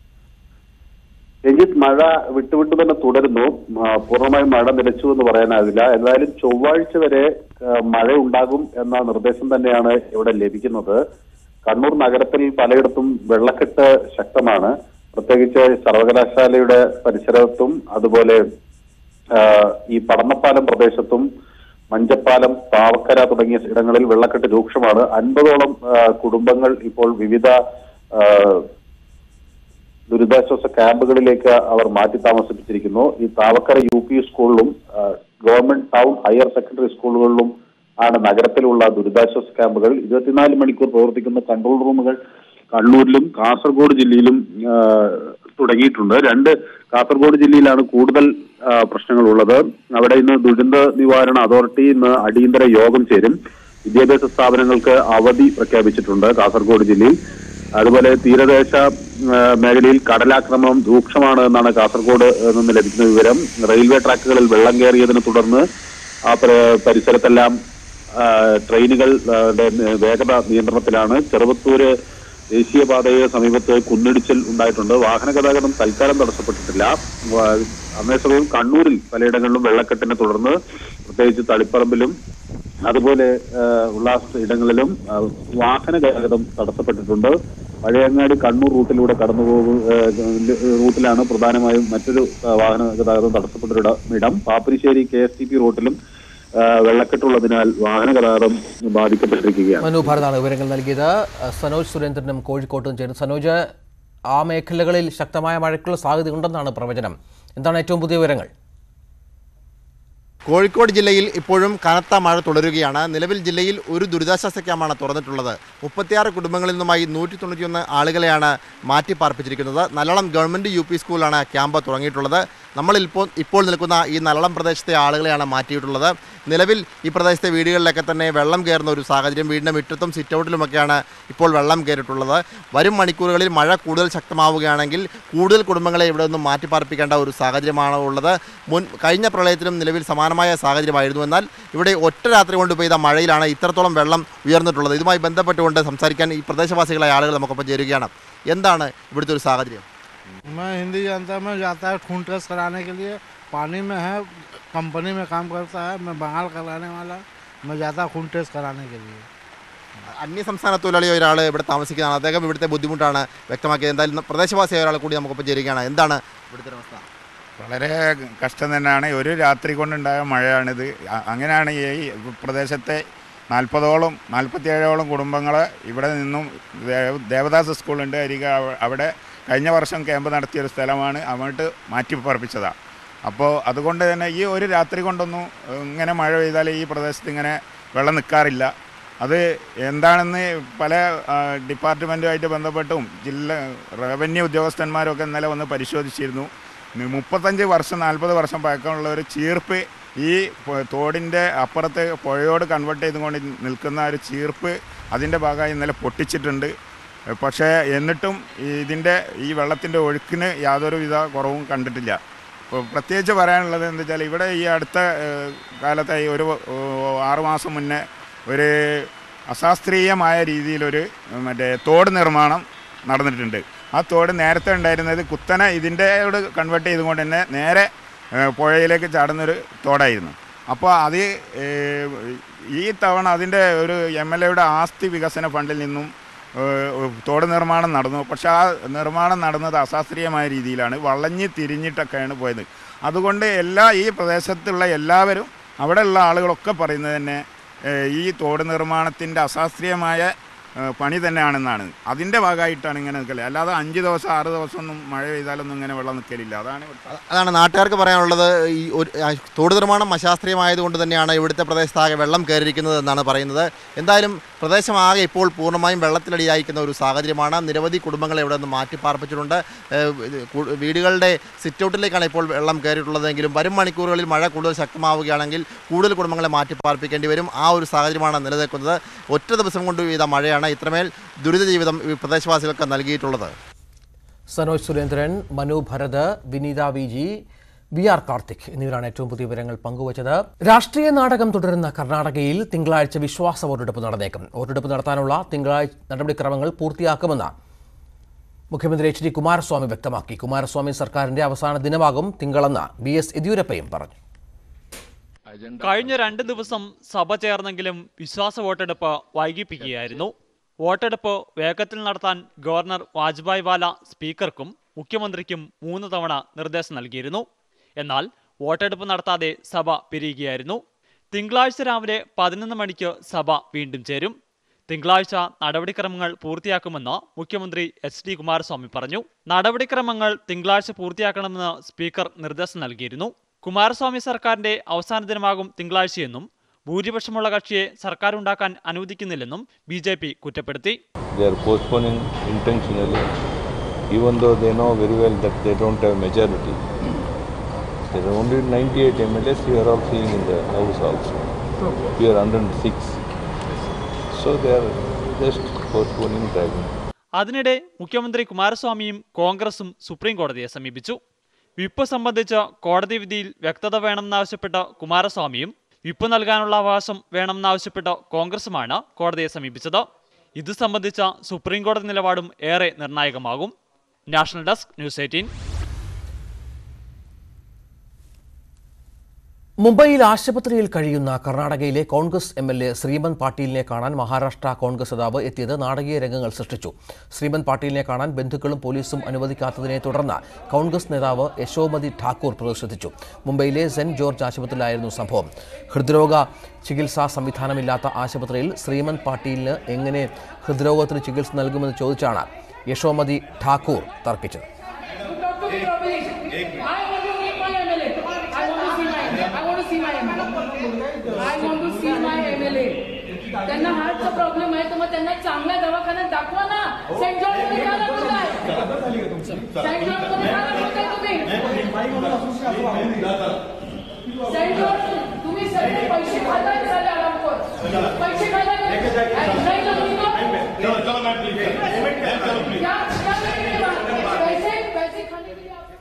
രഞ്ജിത്ത് മഴ വിട്ടുവിട്ടു തന്നെ തുടരുന്നു ആ, പൂർണ്ണമായും മഴ നിലച്ചു എന്ന് പറയാനാവില്ല എന്തായാലും ചൊവ്വാഴ്ച വരെ ആ, മഴ ഉണ്ടാകും എന്ന നിർദ്ദേശം തന്നെയാണ് ഇവിടെ ലഭിക്കുന്നത് കണ്ണൂർ നഗരത്തിൽ പലയിടത്തും വെള്ളക്കെട്ട് ശക്തമാണ് പ്രത്യേകിച്ച് സർവകലാശാലയുടെ പരിസരത്തും അതുപോലെ ആ, ഈ പടന്നപ്പാലം പ്രദേശത്തും മഞ്ചപ്പാലം പാവക്കര തുടങ്ങിയ ഇടങ്ങളിൽ വെള്ളക്കെട്ട് രൂക്ഷമാണ് അൻപതോളം ആ, കുടുംബങ്ങൾ ഇപ്പോൾ വിവിധ ആ, ദുരിതാശ്വാസ ക്യാമ്പുകളിലേക്ക് അവർ മാറ്റി താമസിപ്പിച്ചിരിക്കുന്നു ഈ താവക്കര യു പി സ്കൂളിലും ആ, ഗവൺമെന്റ് ടൗൺ ഹയർ സെക്കൻഡറി സ്കൂളുകളിലും ആണ് നഗരത്തിലുള്ള ദുരിതാശ്വാസ ക്യാമ്പുകൾ ഇരുപത്തിനാല് മണിക്കൂർ പ്രവർത്തിക്കുന്ന കൺട്രോൾ റൂമുകൾ കണ്ണൂരിലും കാസർഗോഡ് ജില്ലയിലും ആ, തുടങ്ങിയിട്ടുണ്ട് രണ്ട് കാസർഗോഡ് ജില്ലയിലാണ് കൂടുതൽ ആ, പ്രശ്നങ്ങളുള്ളത് അവിടെ ഇന്ന് ദുരന്ത നിവാരണ അതോറിറ്റി ഇന്ന് അടിയന്തര യോഗം ചേരും വിദ്യാഭ്യാസ സ്ഥാപനങ്ങൾക്ക് അവധി പ്രഖ്യാപിച്ചിട്ടുണ്ട് കാസർഗോഡ് ജില്ലയിൽ അതുപോലെ തീരദേശ ആ, മേഖലയിൽ കടലാക്രമണം രൂക്ഷമാണ് എന്നാണ് കാസർഗോഡ് നിന്ന് ലഭിക്കുന്ന വിവരം റെയിൽവേ ട്രാക്കുകളിൽ വെള്ളം കയറിയതിനെ തുടർന്ന് ആ പ്ര- പരിസരത്തെല്ലാം ആ, ട്രെയിനുകൾ ആ, ടെ വേഗത നിയന്ത്രണത്തിലാണ് ചെറുവത്തൂര് ദേശീയപാതയെ സമീപത്ത് കുന്നിടിച്ചിൽ ഉണ്ടായിട്ടുണ്ട് വാഹന ഗതാഗതം തൽക്കാലം തടസ്സപ്പെട്ടിട്ടില്ല വ- അതേസമയം കണ്ണൂരിൽ പലയിടങ്ങളിലും വെള്ളക്കെട്ടിനെ തുടർന്ന് പ്രത്യേകിച്ച് തളിപ്പറമ്പിലും അതുപോലെ ആ, ഉള്ള ഇടങ്ങളിലും ആ, വാഹന ഗതാഗതം തടസ്സപ്പെട്ടിട്ടുണ്ട് പഴയങ്ങാടി കണ്ണൂർ റൂട്ടിലൂടെ കടന്നു പോകും റൂട്ടിലാണ് പ്രധാനമായും മറ്റൊരു ആ, വാഹന ഗതാഗതം തടസ്സപ്പെട്ടൊരു ഇടം Papparissery K S T P റൂട്ടിലും ആ, വെള്ളക്കെട്ടുള്ളതിനാൽ വാഹന ഗതാഗതം ബാധിക്കപ്പെട്ടിരിക്കുകയാണ് മനു ഭരതാണ് വിവരങ്ങൾ നൽകിയത് സനോജ് സുരേന്ദ്രനും കോഴിക്കോട്ടും ചേർന്ന് സനോജ് ആ മേഖലകളിൽ ശക്തമായ മഴയ്ക്കുള്ള സാധ്യതയുണ്ടെന്നാണ് പ്രവചനം എന്താണ് ഏറ്റവും പുതിയ വിവരങ്ങൾ കോഴിക്കോട് ജില്ലയിൽ ഇപ്പോഴും കനത്ത മഴ തുടരുകയാണ് നിലവിൽ ജില്ലയിൽ ഒരു ദുരിതാശ്വാസ ക്യാമ്പാണ് തുറന്നിട്ടുള്ളത് മുപ്പത്തിയാറ് കുടുംബങ്ങളിൽ നിന്നുമായി നൂറ്റി തൊണ്ണൂറ്റിയൊന്ന് ആളുകളെയാണ് മാറ്റി പാർപ്പിച്ചിരിക്കുന്നത് നല്ലളം ഗവൺമെൻറ് യു പി സ്കൂളിലാണ് ക്യാമ്പ് തുടങ്ങിയിട്ടുള്ളത് നമ്മൾ ഇപ്പോൾ ഇപ്പോൾ നിൽക്കുന്ന ഈ നല്ലളം പ്രദേശത്തെ ആളുകളെയാണ് മാറ്റിയിട്ടുള്ളത് നിലവിൽ ഈ പ്രദേശത്തെ വീടുകളിലൊക്കെ തന്നെ വെള്ളം കയറുന്ന ഒരു സാഹചര്യം വീടിൻ്റെ മുറ്റത്തും സിറ്റൗട്ടിലുമൊക്കെയാണ് ഇപ്പോൾ വെള്ളം കയറിയിട്ടുള്ളത് വരും മണിക്കൂറുകളിൽ മഴ കൂടുതൽ ശക്തമാവുകയാണെങ്കിൽ കൂടുതൽ കുടുംബങ്ങളെ ഇവിടെ നിന്നും മാറ്റി പാർപ്പിക്കേണ്ട ഒരു സാഹചര്യമാണ് ഉള്ളത് മുൻ കഴിഞ്ഞ പ്രളയത്തിലും നിലവിൽ സമാനമായ സാഹചര്യമായിരുന്നു എന്നാൽ ഇവിടെ ഒറ്റ രാത്രി കൊണ്ട് പെയ്ത മഴയിലാണ് ഇത്രത്തോളം വെള്ളം ഉയർന്നിട്ടുള്ളത് ഇതുമായി ബന്ധപ്പെട്ടുകൊണ്ട് സംസാരിക്കാൻ ഈ പ്രദേശവാസികളായ ആളുകൾ നമുക്കൊപ്പം ചേരുകയാണ് എന്താണ് ഇവിടുത്തെ ഒരു സാഹചര്യം मैं हिंदी जानता मैं जाता है खून टेस्ट कराने के लिए पानी में है कंपनी में काम करता है मैं बंगाल का रहने वाला मैं जाता खून टेस्ट कराने के लिए അന്യ സംസ്ഥാന തൊഴിലാളിയോ ഒരാൾ ഇവിടെ താമസിക്കുന്നതാണ് അദ്ദേഹം ഇവിടുത്തെ ബുദ്ധിമുട്ടാണ് വ്യക്തമാക്കിയത് എന്തായാലും പ്രദേശവാസിയായ ഒരാൾ കൂടി നമുക്കൊപ്പം ചേരുകയാണ് എന്താണ് ഇവിടുത്തെ ഒരു അവസ്ഥ വളരെ കഷ്ടം തന്നെയാണ് ഒരു രാത്രി കൊണ്ടുണ്ടായ മഴയാണിത് അ- അങ്ങനെയാണ് ഈ പ്രദേശത്തെ നാൽപ്പതോളം നാൽപ്പത്തിയേഴോളം കുടുംബങ്ങൾ ഇവിടെ നിന്നും ദേവ- ദേവദാസ് സ്കൂളുണ്ട് അരിക അവ- അവിടെ കഴിഞ്ഞ വർഷം ക്യാമ്പ് നടത്തിയൊരു സ്ഥലമാണ് അങ്ങോട്ട് മാറ്റി പാർപ്പിച്ചതാണ് അപ്പോൾ അതുകൊണ്ട് തന്നെ ഈ ഒരു രാത്രി കൊണ്ടൊന്നും ഇങ്ങനെ മഴ പെയ്താൽ ഈ പ്രദേശത്ത് ഇങ്ങനെ വെള്ളം നിൽക്കാറില്ല അത് എന്താണെന്ന് പല ആ, ഡിപ്പാർട്ട്മെൻറ്റുമായിട്ട് ബന്ധപ്പെട്ടും ജില്ല റവന്യൂ ഉദ്യോഗസ്ഥന്മാരൊക്കെ ഇന്നലെ വന്ന് പരിശോധിച്ചിരുന്നു നി- മുപ്പത്തഞ്ച് വർഷം നാൽപ്പത് വർഷം പഴക്കമുള്ള ഒരു ചീർപ്പ് ഈ പൊ- തോടിൻ്റെ അപ്പുറത്ത് പുഴയോട് കൺവേർട്ട് ചെയ്തുകൊണ്ട് നിൽക്കുന്ന ഒരു ചീർപ്പ് അതിൻ്റെ ഭാഗമായി ഇന്നലെ പൊട്ടിച്ചിട്ടുണ്ട് പക്ഷേ എന്നിട്ടും ഇതിൻ്റെ ഈ വെള്ളത്തിൻ്റെ ഒഴുക്കിന് യാതൊരുവിധ കുറവും കണ്ടിട്ടില്ല ഇപ്പോൾ പ്രത്യേകിച്ച് പറയാനുള്ളത് എന്താ വെച്ചാൽ ഇവിടെ ഈ അടുത്ത ഏഹ്, കാലത്തായി ഒരു ഏഹ്, ആറുമാസം മുന്നേ ഒരു അശാസ്ത്രീയമായ രീതിയിലൊരു ഏഹ്, മറ്റേ തോട് നിർമ്മാണം നടന്നിട്ടുണ്ട് ആ തോട് നേരത്തെ ഉണ്ടായിരുന്നത് കുത്തനെ ഇതിൻ്റെയോട് കൺവേർട്ട് ചെയ്തുകൊണ്ട് തന്നെ നേരെ ഏഹ്, പുഴയിലേക്ക് ചാടുന്നൊരു തോടായിരുന്നു അപ്പോൾ അത് ഏഹ്, ഈ തവണ അതിൻ്റെ ഒരു എം എൽ എയുടെ ആസ്തി വികസന ഫണ്ടിൽ നിന്നും ഏഹ്, തോട് നിർമ്മാണം നടന്നു പക്ഷേ ആ നിർമ്മാണം നടന്നത് അശാസ്ത്രീയമായ രീതിയിലാണ് വളഞ്ഞ് തിരിഞ്ഞിട്ടൊക്കെയാണ് പോയത് അതുകൊണ്ട് എല്ലാ ഈ പ്രദേശത്തുള്ള എല്ലാവരും അവിടെയുള്ള ആളുകളൊക്കെ പറയുന്നത് തന്നെ ഏഹ്, ഈ തോട് നിർമ്മാണത്തിൻ്റെ അശാസ്ത്രീയമായ ഏഹ്, പണി തന്നെയാണെന്നാണ് അതിൻ്റെ ഭാഗമായിട്ടാണ് ഇങ്ങനെ നിൽക്കല് അല്ലാതെ അഞ്ച് ദിവസം ആറ് ദിവസം ഒന്നും മഴ പെയ്താലൊന്നും ഇങ്ങനെ വെള്ളം നിൽക്കലില്ല അതാണ് ഇവിടുത്തെ അതാണ് നാട്ടുകാർക്ക് പറയാനുള്ളത് ഈ ഒരു ആ, തോട് നിർമ്മാണം അശാസ്ത്രീയമായതുകൊണ്ട് തന്നെയാണ് ഇവിടുത്തെ പ്രദേശത്താകെ വെള്ളം കയറിയിരിക്കുന്നത് എന്നാണ് പറയുന്നത് എന്തായാലും പ്രദേശമാകെ ഇപ്പോൾ പൂർണ്ണമായും വെള്ളത്തിലടിയായിരിക്കുന്ന ഒരു സാഹചര്യമാണ് നിരവധി കുടുംബങ്ങളെ ഇവിടെ നിന്ന് മാറ്റി പാർപ്പിച്ചിട്ടുണ്ട് ഏഹ്, ഇത് കു- വീടുകളുടെ സിറ്റൗട്ടിലേക്കാണ് ഇപ്പോൾ വെള്ളം കയറിയിട്ടുള്ളതെങ്കിലും വരും മണിക്കൂറുകളിൽ മഴ കൂടുതൽ ശക്തമാവുകയാണെങ്കിൽ കൂടുതൽ കുടുംബങ്ങളെ മാറ്റി പാർപ്പിക്കേണ്ടി വരും ആ ഒരു സാഹചര്യമാണ് നിലനിൽക്കുന്നത് ഒറ്റ ദിവസം കൊണ്ട് പെയ്ത മഴയാണ് ഇത്രമേൽ ദുരിത ജീവിതം ഈ പ്രദേശവാസികൾക്ക് നൽകിയിട്ടുള്ളത് Sanoj Surendran Manu Bharath Vineetha V G V R Karthik എന്നിവരാണ് ഏറ്റവും പുതിയ വിവരങ്ങൾ പങ്കുവച്ചത് രാഷ്ട്രീയ നാടകം തുടരുന്ന കർണാടകയിൽ തിങ്കളാഴ്ച വിശ്വാസ വോട്ടെടുപ്പ് നടന്നേക്കും വോട്ടെടുപ്പ് നടത്താനുള്ള തിങ്കളാഴ്ച നടപടിക്രമങ്ങൾ പൂർത്തിയാക്കുമെന്ന് മുഖ്യമന്ത്രി എച്ച് ഡി കുമാരസ്വാമി വ്യക്തമാക്കി കുമാരസ്വാമി സർക്കാരിന്റെ അവസാന ദിനമാകും തിങ്കളെന്ന് ബി എസ് യെദ്യൂരപ്പയും പറഞ്ഞു കഴിഞ്ഞ രണ്ട് ദിവസം സഭ ചേർന്നെങ്കിലും വിശ്വാസ വോട്ടെടുപ്പ് വൈകിപ്പിക്കുകയായിരുന്നു വോട്ടെടുപ്പ് വേഗത്തിൽ നടത്താൻ ഗവർണർ വാജ്ഭായ് വാല സ്പീക്കർക്കും മുഖ്യമന്ത്രിക്കും മൂന്ന് തവണ നിർദ്ദേശം നൽകിയിരുന്നു എന്നാൽ വോട്ടെടുപ്പ് നടത്താതെ സഭ പിരിയുകയായിരുന്നു തിങ്കളാഴ്ച രാവിലെ പതിനൊന്ന് മണിക്ക് സഭ വീണ്ടും ചേരും തിങ്കളാഴ്ച നടപടിക്രമങ്ങൾ പൂർത്തിയാക്കുമെന്ന് മുഖ്യമന്ത്രി എച്ച് ഡി കുമാരസ്വാമി പറഞ്ഞു നടപടിക്രമങ്ങൾ തിങ്കളാഴ്ച പൂർത്തിയാക്കണമെന്ന് സ്പീക്കർ നിർദ്ദേശം നൽകിയിരുന്നു കുമാരസ്വാമി സർക്കാരിന്റെ അവസാന ദിനമാകും തിങ്കളാഴ്ചയെന്നും ഭൂരിപക്ഷമുള്ള കക്ഷിയെ സർക്കാർ ഉണ്ടാക്കാൻ അനുവദിക്കുന്നില്ലെന്നും ബി ജെ പി കുറ്റപ്പെടുത്തി They are postponing intentionally, even though they know very well that they don't have majority. There are only 98 MLAs we are all seeing in the House also. We are 106. So they are just postponing, dragging. അതിനിടെ മുഖ്യമന്ത്രി കുമാരസ്വാമിയും കോൺഗ്രസും സുപ്രീം കോടതിയെ സമീപിച്ചു വിപ്പ് സംബന്ധിച്ച് കോടതി വിധിയിൽ വ്യക്തത വേണമെന്നാവശ്യപ്പെട്ട കുമാരസ്വാമിയും വിപ്പ് നൽകാനുള്ള അവകാശം വേണമെന്നാവശ്യപ്പെട്ട കോൺഗ്രസുമാണ് കോടതിയെ സമീപിച്ചത് ഇത് സംബന്ധിച്ച സുപ്രീം കോടതി നിലപാടും ഏറെ നിർണായകമാകും നാഷണൽ ഡെസ്ക് ന്യൂസ് എയ്റ്റീൻ മുംബൈയിൽ ആശുപത്രിയിൽ കഴിയുന്ന കർണാടകയിലെ Congress M L A Shrimant പാട്ടീലിനെ കാണാൻ മഹാരാഷ്ട്ര കോൺഗ്രസ് നേതാവ് എത്തിയത് നാടകീയ രംഗങ്ങൾ സൃഷ്ടിച്ചു ശ്രീമന്ത് പാട്ടീലിനെ കാണാൻ ബന്ധുക്കളും പോലീസും അനുവദിക്കാത്തതിനെ തുടർന്ന് കോൺഗ്രസ് നേതാവ് യശോമതി ഠാക്കൂർ പ്രതിഷേധിച്ചു മുംബൈയിലെ സെന്റ് ജോർജ് ആശുപത്രിയിലായിരുന്നു സംഭവം ഹൃദ്രോഗ ചികിത്സാ സംവിധാനമില്ലാത്ത ആശുപത്രിയിൽ ശ്രീമന്ത് പാട്ടീലിന് എങ്ങനെ ഹൃദ്രോഗത്തിന് ചികിത്സ നൽകുമെന്ന് ചോദിച്ചാണ് യശോമതി ഠാക്കൂർ തർക്കിച്ചത് त्यांना हार्टचा प्रॉब्लेम आहे तर मग त्यांना चांगल्या दवाखान्यात दाखवा ना सेंट जॉर्ज मध्ये का दाखवताय सेंट जॉर्ज मध्ये का दाखवताय तुम्ही सेंट जॉर्ज तुम्ही सगळे पैसे खाताय झाले आरामखोर पैसे खाताय नाही का तुम्ही तो? क्या क्या करेंगे पैसे पैसे खाने के लिए आप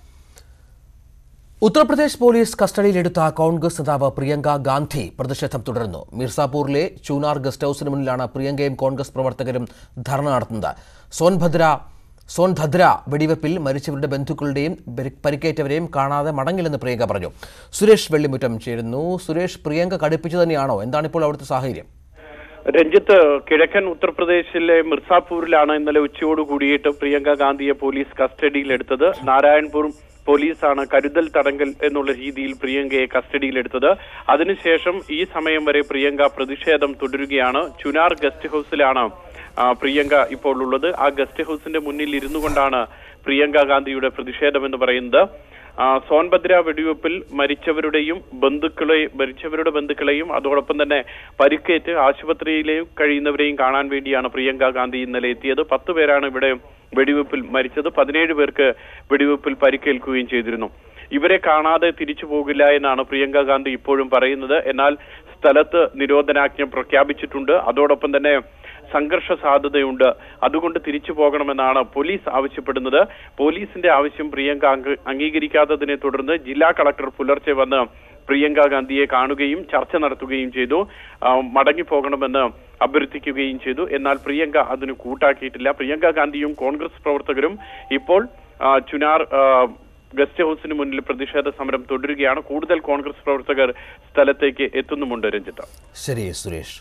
ഉത്തർപ്രദേശ് പോലീസ് കസ്റ്റഡിയിലെടുത്ത കോൺഗ്രസ് നേതാവ് പ്രിയങ്ക ഗാന്ധി പ്രതിഷേധം തുടരുന്നു മിർസാപൂരിലെ ചൂനാർ ഗസ്റ്റ് ഹൌസിന് മുന്നിലാണ് പ്രിയങ്കയും കോൺഗ്രസ് പ്രവർത്തകരും ധർണ നടത്തുന്നത് സോൻഭദ്ര സോൻഭദ്ര വെടിവെപ്പിൽ മരിച്ചവരുടെ ബന്ധുക്കളുടെയും പരി- പരിക്കേറ്റവരെയും കാണാതെ മടങ്ങില്ലെന്ന് പ്രിയങ്ക പറഞ്ഞു സുരേഷ് വെള്ളിമുറ്റം ചേരുന്നു സുരേഷ് പ്രിയങ്ക കടുപ്പിച്ചു തന്നെയാണോ എന്താണിപ്പോൾ അവിടുത്തെ സാഹചര്യം രഞ്ജിത്ത് കിഴക്കൻ ഉത്തർപ്രദേശിലെ മിർസാപൂരിലാണ് ഇന്നലെ ഉച്ചയോട് കൂടിയിട്ട് പ്രിയങ്ക ഗാന്ധിയെ പോലീസ് കസ്റ്റഡിയിലെടുത്തത് നാരായൺപൂർ പോലീസാണ് കരുതൽ തടങ്കൽ എന്നുള്ള രീതിയിൽ പ്രിയങ്കയെ കസ്റ്റഡിയിലെടുത്തത് അതിനുശേഷം ഈ സമയം വരെ പ്രിയങ്ക പ്രതിഷേധം തുടരുകയാണ് ചുനാർ ഗസ്റ്റ് ഹൌസിലാണ് ആ, പ്രിയങ്ക ഇപ്പോൾ ഉള്ളത് ആ ഗസ്റ്റ് ഹൌസിന്റെ മുന്നിൽ ഇരുന്നു കൊണ്ടാണ് പ്രിയങ്ക ഗാന്ധിയുടെ പ്രതിഷേധം എന്ന് പറയുന്നത് ആ, സോൻഭദ്ര വെടിവെപ്പിൽ മരിച്ചവരുടെയും ബന്ധുക്കളെ മരിച്ചവരുടെ ബന്ധുക്കളെയും അതോടൊപ്പം തന്നെ പരിക്കേറ്റ് ആശുപത്രിയിലെയും കഴിയുന്നവരെയും കാണാൻ വേണ്ടിയാണ് പ്രിയങ്ക ഗാന്ധി ഇന്നലെ എത്തിയത് പത്ത് പേരാണ് ഇവിടെ വെടിവെപ്പിൽ മരിച്ചത് പതിനേഴ് പേർക്ക് വെടിവെപ്പിൽ പരിക്കേൽക്കുകയും ചെയ്തിരുന്നു ഇവരെ കാണാതെ തിരിച്ചു പോകില്ല എന്നാണ് പ്രിയങ്ക ഗാന്ധി ഇപ്പോഴും പറയുന്നത് എന്നാൽ സ്ഥലത്ത് നിരോധനാജ്ഞ പ്രഖ്യാപിച്ചിട്ടുണ്ട് അതോടൊപ്പം തന്നെ സംഘർഷ സാധ്യതയുണ്ട് അതുകൊണ്ട് തിരിച്ചു പോകണമെന്നാണ് പോലീസ് ആവശ്യപ്പെടുന്നത് പോലീസിന്റെ ആവശ്യം പ്രിയങ്ക അംഗ- അംഗീകരിക്കാത്തതിനെ തുടർന്ന് ജില്ലാ കളക്ടർ പുലർച്ചെ വന്ന് പ്രിയങ്ക ഗാന്ധിയെ കാണുകയും ചർച്ച നടത്തുകയും ചെയ്തു ആ, മടങ്ങിപ്പോകണമെന്ന് അഭ്യർത്ഥിക്കുകയും ചെയ്തു എന്നാൽ പ്രിയങ്ക അതിന് കൂട്ടാക്കിയിട്ടില്ല പ്രിയങ്ക ഗാന്ധിയും കോൺഗ്രസ് പ്രവർത്തകരും ഇപ്പോൾ ആ, ചുനാർ ആ, ഗസ്റ്റ് ഹൌസിന് മുന്നിൽ പ്രതിഷേധ സമരം തുടരുകയാണ് കൂടുതൽ കോൺഗ്രസ് പ്രവർത്തകർ സ്ഥലത്തേക്ക് എത്തുന്നുമുണ്ട് രഞ്ജിത്ത് ശരി സുരേഷ്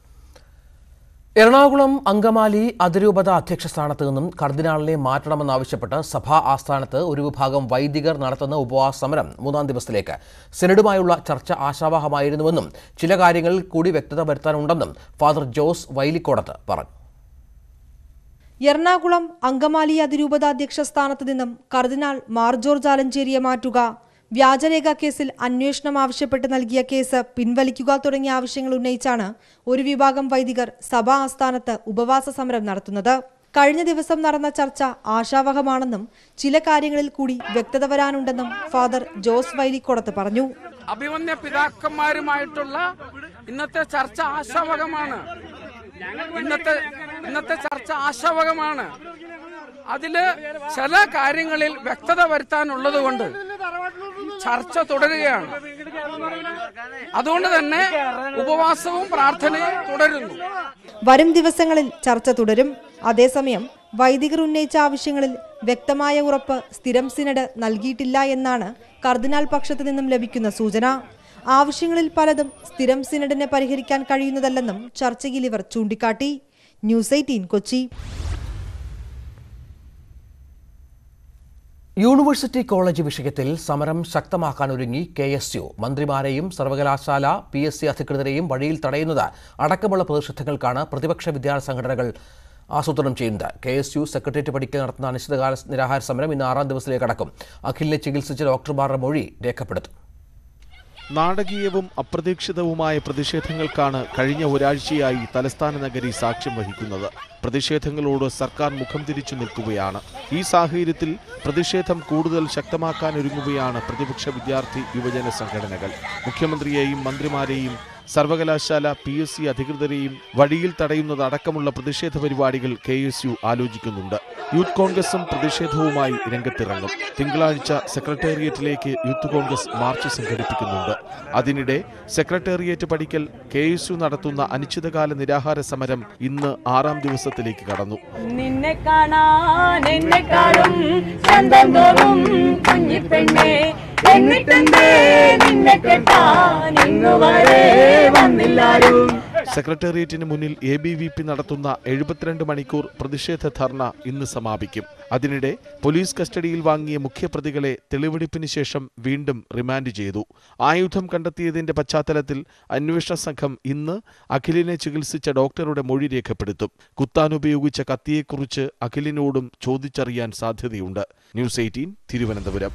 എറണാകുളം അങ്കമാലി അതിരൂപത അധ്യക്ഷ സ്ഥാനത്ത് നിന്നും കർദിനാളിനെ മാറ്റണമെന്നാവശ്യപ്പെട്ട് സഭാ ആസ്ഥാനത്ത് ഒരു വിഭാഗം വൈദികർ നടത്തുന്ന ഉപവാസ സമരം മൂന്നാം ദിവസത്തിലേക്ക് സെനഡുമായുള്ള ചർച്ച ആശാവഹമായിരുന്നുവെന്നും ചില കാര്യങ്ങളിൽ കൂടി വ്യക്തത വരുത്താനുണ്ടെന്നും ഫാദർ ജോസ് വൈലിക്കോടത്ത് പറഞ്ഞു എറണാകുളം അങ്കമാലി അതിരൂപത അധ്യക്ഷ സ്ഥാനത്ത് നിന്നും കർദിനാൾ മാർ ജോർജ് ആലഞ്ചേരിയെ മാറ്റുക വ്യാജരേഖ കേസിൽ അന്വേഷണം ആവശ്യപ്പെട്ട് നൽകിയ കേസ് പിൻവലിക്കുക തുടങ്ങിയ ആവശ്യങ്ങൾ ഉന്നയിച്ചാണ് ഒരു വിഭാഗം വൈദികർ സഭാ ആസ്ഥാനത്ത് ഉപവാസ സമരം നടത്തുന്നത് കഴിഞ്ഞ ദിവസം നടന്ന ചർച്ച ആശാവഹമാണെന്നും ചില കാര്യങ്ങളിൽ കൂടി വ്യക്തത വരാനുണ്ടെന്നും ഫാദർ ജോസ് വൈലിക്കോടത്ത് പറഞ്ഞു അഭിമന്യ പിതാക്കന്മാരുമായിട്ടുള്ള ഇന്നത്തെ ചർച്ച ആശാവകമാണ് ഇന്നത്തെ ഇന്നത്തെ ചർച്ച ആശാവകമാണ് അതില് ചില കാര്യങ്ങളിൽ വ്യക്തത വരുത്താനുള്ളത് കൊണ്ട് ചർച്ച തുടരുകയാണ് അതുകൊണ്ട് തന്നെ ഉപവാസവും പ്രാർത്ഥനയും തുടരുന്നു വരും ദിവസങ്ങളിൽ ചർച്ച തുടരും അതേസമയം വൈദികർ ഉന്നയിച്ച ആവശ്യങ്ങളിൽ വ്യക്തമായ ഉറപ്പ് സ്ഥിരം സിനഡ് നൽകിയിട്ടില്ല എന്നാണ് കർദിനാൾ പക്ഷത്തു നിന്നും ലഭിക്കുന്ന സൂചന ആവശ്യങ്ങളിൽ പലതും സ്ഥിരം സിനഡിനെ പരിഹരിക്കാൻ കഴിയുന്നതല്ലെന്നും ചർച്ചയിൽ ഇവർ ചൂണ്ടിക്കാട്ടി news eighteen Kochi university college വിഷയത്തിൽ സമരം ശക്തമാക്കാൻ ഒരുങ്ങി കെ എസ് യു മന്ത്രിമാരെയും സർവകലാശാല പി എസ് സി അധികൃതരെയും വഴിയിൽ തടയുന്നത് അടക്കമുള്ള പ്രതിഷേധങ്ങൾക്കാണ് പ്രതിപക്ഷ വിദ്യാർത്ഥി സംഘടനകൾ ആസൂത്രണം ചെയ്യുന്നത് കെ എസ് യു സെക്രട്ടേറിയറ്റ് പഠിക്കൽ നടത്തുന്ന അനിശ്ചിതകാല നിരാഹാര സമരം ഇന്ന് ആറാം ദിവസത്തിലേക്ക് കടക്കും അഖിലിനെ ചികിത്സിച്ച ഡോക്ടർമാരുടെ മൊഴി രേഖപ്പെടുത്തും നാടകീയവും അപ്രതീക്ഷിതവുമായ പ്രതിഷേധങ്ങൾക്കാണ് കഴിഞ്ഞ ഒരാഴ്ചയായി തലസ്ഥാന നഗരി സാക്ഷ്യം വഹിക്കുന്നത് പ്രതിഷേധങ്ങളോട് സർക്കാർ മുഖം തിരിച്ചു നിൽക്കുകയാണ് ഈ സാഹചര്യത്തിൽ പ്രതിഷേധം കൂടുതൽ ശക്തമാക്കാൻ ഒരുങ്ങുകയാണ് പ്രതിപക്ഷ വിദ്യാർത്ഥി യുവജന സംഘടനകൾ മുഖ്യമന്ത്രിയെയും മന്ത്രിമാരെയും സർവകലാശാല പി എസ് സി അധികൃതരെയും വഴിയിൽ തടയുന്നതടക്കമുള്ള പ്രതിഷേധ പരിപാടികൾ കെ എസ് യു ആലോചിക്കുന്നുണ്ട് യൂത്ത് കോൺഗ്രസും പ്രതിഷേധവുമായി രംഗത്തിറങ്ങും തിങ്കളാഴ്ച സെക്രട്ടേറിയറ്റിലേക്ക് യൂത്ത് കോൺഗ്രസ് മാർച്ച് സംഘടിപ്പിക്കുന്നുണ്ട് അതിനിടെ സെക്രട്ടേറിയറ്റ് പഠിക്കൽ കെ എസ് യു നടത്തുന്ന അനിശ്ചിതകാല നിരാഹാര സമരം ഇന്ന് ആറാം ദിവസത്തിലേക്ക് കടന്നു നിന്നെ കാണാൻ എന്നെക്കാളും ചന്തം തോറും കുഞ്ഞിപ്പെണ്ണെ എന്നിട്ടെന്തേ നിന്നെ കെട്ടാൻ ഇന്നു വരെ വന്നില്ലാരും സെക്രട്ടേറിയറ്റിന് മുന്നിൽ എ ബി വി പി നടത്തുന്ന എഴുപത്തിരണ്ട് മണിക്കൂർ പ്രതിഷേധ ധർണ ഇന്ന് സമാപിക്കും അതിനിടെ പോലീസ് കസ്റ്റഡിയിൽ വാങ്ങിയ മുഖ്യപ്രതികളെ തെളിവെടുപ്പിന് ശേഷം വീണ്ടും റിമാൻഡ് ചെയ്തു ആയുധം കണ്ടെത്തിയതിന്റെ പശ്ചാത്തലത്തിൽ അന്വേഷണ സംഘം ഇന്ന് അഖിലിനെ ചികിത്സിച്ച ഡോക്ടറുടെ മൊഴി രേഖപ്പെടുത്തും കുത്താൻ ഉപയോഗിച്ച കത്തിയെക്കുറിച്ച് അഖിലിനോടും ചോദിച്ചറിയാൻ സാധ്യതയുണ്ട് ന്യൂസ് എയ്റ്റീൻ തിരുവനന്തപുരം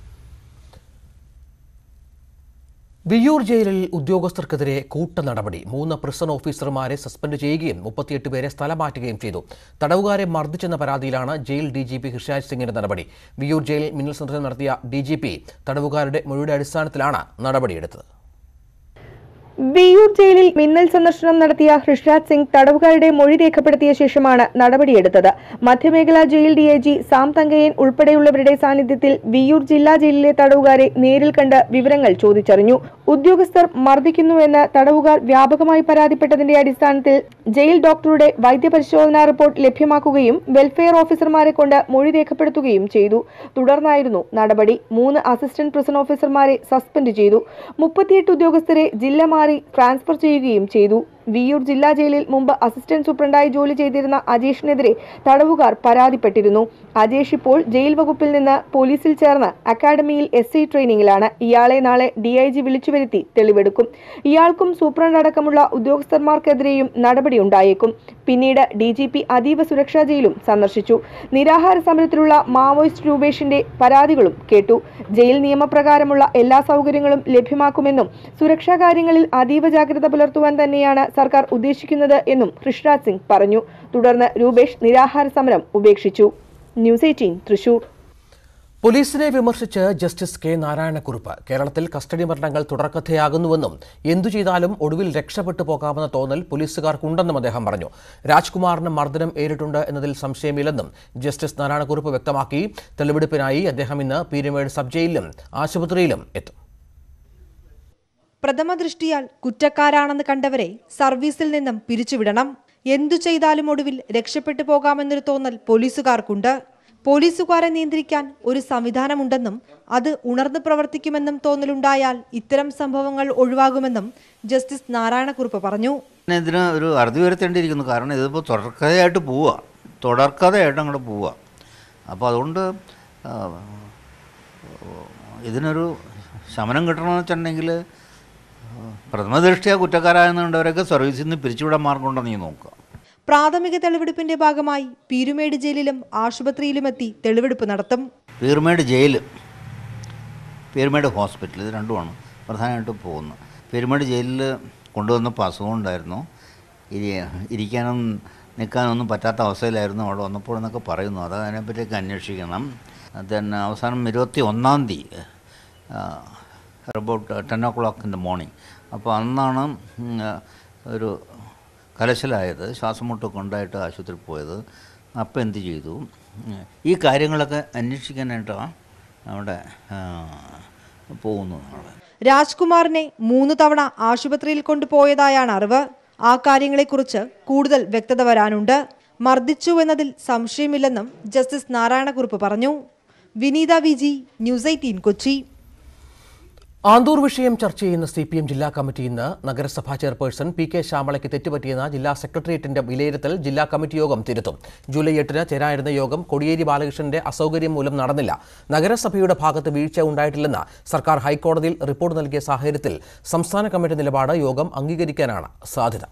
വിയ്യൂർ ജയിലിൽ ഉദ്യോഗസ്ഥർക്കെതിരെ കൂട്ട നടപടി മൂന്ന് പ്രിസൺ ഓഫീസർമാരെ സസ്പെൻഡ് ചെയ്യുകയും മുപ്പത്തിയെട്ട് പേരെ സ്ഥലം മാറ്റുകയും ചെയ്തു തടവുകാരെ മർദ്ദിച്ചെന്ന പരാതിയിലാണ് jail D G P Rishiraj സിംഗിന്റെ നടപടി വിയ്യൂർ ജയിൽ മിന്നൽ സന്ദർശനം നടത്തിയ ഡി ജി പി തടവുകാരുടെ മൊഴിയുടെ അടിസ്ഥാനത്തിലാണ് നടപടിയെടുത്തത് വിയൂർ ജയിലിൽ മിന്നൽ സന്ദർശനം നടത്തിയ ഹൃഷ്രാജ് സിംഗ് തടവുകാരുടെ മൊഴി രേഖപ്പെടുത്തിയ ശേഷമാണ് നടപടിയെടുത്തത് മധ്യമേഖലാ ജയിൽ ഡിഐജി സാം തങ്കയൻ ഉൾപ്പെടെയുള്ളവരുടെ സാന്നിധ്യത്തിൽ വിയൂർ ജില്ലാ ജയിലിലെ തടവുകാരെ നേരിൽ കണ്ട് വിവരങ്ങൾ ചോദിച്ചറിഞ്ഞു ഉദ്യോഗസ്ഥർ മർദ്ദിക്കുന്നുവെന്ന് തടവുകാർ വ്യാപകമായി പരാതിപ്പെട്ടതിന്റെ അടിസ്ഥാനത്തിൽ ജയിൽ ഡോക്ടറുടെ വൈദ്യപരിശോധനാ റിപ്പോർട്ട് ലഭ്യമാക്കുകയും വെൽഫെയർ ഓഫീസർമാരെ കൊണ്ട് മൊഴി രേഖപ്പെടുത്തുകയും ചെയ്തു തുടർന്നായിരുന്നു നടപടി മൂന്ന് അസിസ്റ്റന്റ് പ്രിസൺ ഓഫീസർമാരെ സസ്പെൻഡ് ചെയ്തു മുപ്പത്തിയെട്ട് ഉദ്യോഗസ്ഥരെ ജില്ല മാറി ട്രാൻസ്ഫർ ചെയ്യുകയും ചെയ്തു വിയൂർ ജില്ലാ ജയിലിൽ മുമ്പ് അസിസ്റ്റന്റ് സൂപ്രണ്ടായി ജോലി ചെയ്തിരുന്ന അജേഷിനെതിരെ തടവുകാർ പരാതിപ്പെട്ടിരുന്നു അജേഷ് ഇപ്പോൾ ജയിൽ വകുപ്പിൽ നിന്ന് പോലീസിൽ ചേർന്ന് അക്കാഡമിയിൽ എസ് ഐ ട്രെയിനിങ്ങിലാണ് ഇയാളെ നാളെ ഡിഐജി വിളിച്ചു വരുത്തി തെളിവെടുക്കും ഇയാൾക്കും സൂപ്രണ്ട് അടക്കമുള്ള ഉദ്യോഗസ്ഥന്മാർക്കെതിരെയും നടപടിയുണ്ടായേക്കും പിന്നീട് ഡി ജി പി അതീവ സുരക്ഷാ ജയിലും സന്ദർശിച്ചു നിരാഹാര സമരത്തിലുള്ള മാവോയിസ്റ്റ് രൂപേഷിന്റെ പരാതികളും കേട്ടു ജയിൽ നിയമപ്രകാരമുള്ള എല്ലാ സൗകര്യങ്ങളും ലഭ്യമാക്കുമെന്നും സുരക്ഷാ കാര്യങ്ങളിൽ അതീവ ജാഗ്രത പുലർത്തുവാൻ തന്നെയാണ് സർക്കാർ ഉദ്ദേശിക്കുന്നത് എന്നും ഋഷിരാജ് സിംഗ് പറഞ്ഞു തുടർന്ന് രൂപേഷ് നിരാഹാര സമരം ഉപേക്ഷിച്ചു ന്യൂസ് എയ്റ്റീൻ തൃശൂർ പോലീസിനെ വിമർശിച്ച് ജസ്റ്റിസ് കെ നാരായണക്കുറുപ്പ് കേരളത്തിൽ കസ്റ്റഡി മരണങ്ങൾ തുടർക്കഥയാകുന്നുവെന്നും എന്തു ചെയ്താലും ഒടുവിൽ രക്ഷപ്പെട്ടു പോകാമെന്ന തോന്നൽ പോലീസുകാർക്കുണ്ടെന്നും അദ്ദേഹം പറഞ്ഞു രാജ്കുമാറിന് മർദ്ദനം ഏറിട്ടുണ്ട് എന്നതിൽ സംശയമില്ലെന്നും ജസ്റ്റിസ് നാരായണക്കുറുപ്പ് വ്യക്തമാക്കി തെളിവെടുപ്പിനായി അദ്ദേഹം ഇന്ന് പീരുമേട് സബ് ജയിലിലും ആശുപത്രിയിലും എത്തും പ്രഥമ ദൃഷ്ടിയാൽ കുറ്റക്കാരാണെന്ന് കണ്ടവരെ സർവീസിൽ നിന്നും പിരിച്ചുവിടണം എന്തു ചെയ്താലും ഒടുവിൽ രക്ഷപ്പെട്ടു പോകാമെന്നൊരു തോന്നൽ പോലീസുകാർക്കുണ്ട് പോലീസുകാരെ നിയന്ത്രിക്കാൻ ഒരു സംവിധാനമുണ്ടെന്നും അത് ഉണർന്നു പ്രവർത്തിക്കുമെന്നും തോന്നലുണ്ടായാൽ ഇത്തരം സംഭവങ്ങൾ ഒഴിവാകുമെന്നും ജസ്റ്റിസ് നാരായണക്കുറുപ്പ് പറഞ്ഞു പിന്നെ ഇതിന് ഒരു അറുതി വരുത്തേണ്ടിയിരിക്കുന്നു കാരണം ഇതിപ്പോൾ തുടർക്കഥയായിട്ട് പോവുക തുടർക്കഥയായിട്ട് അങ്ങോട്ട് പോവുക അപ്പോൾ അതുകൊണ്ട് ആ, ഇതിനൊരു ശമനം കിട്ടണമെന്ന് വെച്ചിട്ടുണ്ടെങ്കിൽ പ്രഥമദൃഷ്ടിയ കുറ്റക്കാരായെന്നുണ്ടവരൊക്കെ സർവീസിൽ നിന്ന് പിരിച്ചുവിടാൻ മാർഗമുണ്ടോ നീ നോക്കുക പ്രാഥമിക തെളിവെടുപ്പിന്റെ ഭാഗമായി പീരുമേട് ജയിലിലും ആശുപത്രിയിലുമെത്തി തെളിവെടുപ്പ് നടത്തും പീർമേട് ജയിൽ പീർമേട് ഹോസ്പിറ്റൽ ഇത് രണ്ടുമാണ് പ്രധാനമായിട്ടും പോകുന്നത് പീർമേട് ജയിലിൽ കൊണ്ടുവന്നപ്പോൾ അസുഖം ഉണ്ടായിരുന്നു ഇരി ഇരിക്കാനും നിൽക്കാനൊന്നും പറ്റാത്ത അവസ്ഥയിലായിരുന്നു അവിടെ വന്നപ്പോൾ എന്നൊക്കെ പറയുന്നു അത് അതിനെപ്പറ്റിയൊക്കെ അന്വേഷിക്കണം ദെൻ അവസാനം ഇരുപത്തി ഒന്നാം തീയതി about ten o'clock in the morning അപ്പോൾ അന്നാണ് ഉം, ഒരു കലശലായത് ശ്വാസം മുട്ടൊക്കെ ഉണ്ടായിട്ട് ആശുപത്രിയിൽ പോയത് അപ്പോൾ എന്ത് ചെയ്തു ഉം, ഈ കാര്യങ്ങളൊക്കെ അന്വേഷിക്കാനായിട്ടാണ് നമ്മുടെ ആ, പോകുന്നു എന്നുള്ളത് രാജ്കുമാറിനെ മൂന്ന് തവണ ആശുപത്രിയിൽ കൊണ്ടുപോയതായാണ് അറിവ് ആ കാര്യങ്ങളെക്കുറിച്ച് കൂടുതൽ വ്യക്തത വരാനുണ്ട് മർദ്ദിച്ചു എന്നതിൽ സംശയമില്ലെന്നും ജസ്റ്റിസ് നാരായണക്കുറുപ്പ് പറഞ്ഞു Vineetha V G news eighteen Kochi Anthoor വിഷയം ചർച്ച ചെയ്യുന്ന സി പി എം ജില്ലാ കമ്മിറ്റി ഇന്ന് നഗരസഭാ ചെയർപേഴ്സൺ പി കെ ശ്യാമളയ്ക്ക് തെറ്റുപറ്റിയെന്ന ജില്ലാ സെക്രട്ടേറിയറ്റിന്റെ വിലയിരുത്തൽ ജില്ലാ കമ്മിറ്റി യോഗം തിരുത്തും ജൂലൈ എട്ടിന് ചേരാനിരുന്ന യോഗം കോടിയേരി ബാലകൃഷ്ണന്റെ അസൗകര്യം മൂലം നടന്നില്ല നഗരസഭയുടെ ഭാഗത്ത് വീഴ്ച ഉണ്ടായിട്ടില്ലെന്ന് സർക്കാർ ഹൈക്കോടതിയിൽ റിപ്പോർട്ട് നൽകിയ സാഹചര്യത്തിൽ സംസ്ഥാന കമ്മിറ്റി നിലപാട് യോഗം അംഗീകരിക്കാനാണ് സാധ്യത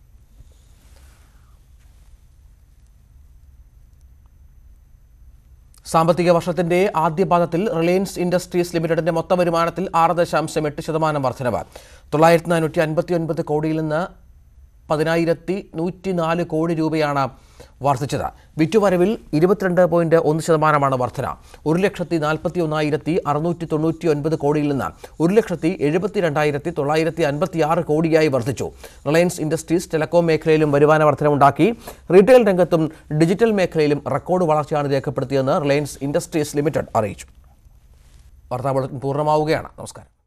സാമ്പത്തിക വർഷത്തിന്റെ ആദ്യപാദത്തിൽ റിലയൻസ് ഇൻഡസ്ട്രീസ് ലിമിറ്റഡിന്റെ മൊത്ത വരുമാനത്തിൽ ആറ് ദശാംശം എട്ട് ശതമാനം വർധനവ് തൊള്ളായിരത്തി നാനൂറ്റി അൻപത്തി ഒൻപത് കോടിയിൽ നിന്ന് പതിനായിരത്തി നൂറ്റി നാല് കോടി രൂപയാണ് വർദ്ധിച്ചത് വിറ്റുവരവിൽ ഇരുപത്തിരണ്ട് പോയിന്റ് ഒന്ന് ശതമാനമാണ് വർധന ഒരു ലക്ഷത്തി നാൽപ്പത്തി ഒന്നായിരത്തി അറുന്നൂറ്റി തൊണ്ണൂറ്റി ഒൻപത് കോടിയിൽ നിന്ന് ഒരു ലക്ഷത്തി എഴുപത്തി രണ്ടായിരത്തി തൊള്ളായിരത്തി അൻപത്തി ആറ് കോടിയായി വർദ്ധിച്ചു റിലയൻസ് ഇൻഡസ്ട്രീസ് ടെലകോം മേഖലയിലും വരുമാന വർധനവുണ്ടാക്കി റീറ്റെയിൽ രംഗത്തും ഡിജിറ്റൽ മേഖലയിലും റെക്കോർഡ് വളർച്ചയാണ് രേഖപ്പെടുത്തിയതെന്ന് റിലയൻസ് ഇൻഡസ്ട്രീസ് ലിമിറ്റഡ് അറിയിച്ചു വാർത്താ ബുള്ളറ്റിൻ പൂർണ്ണമാവുകയാണ് നമസ്കാരം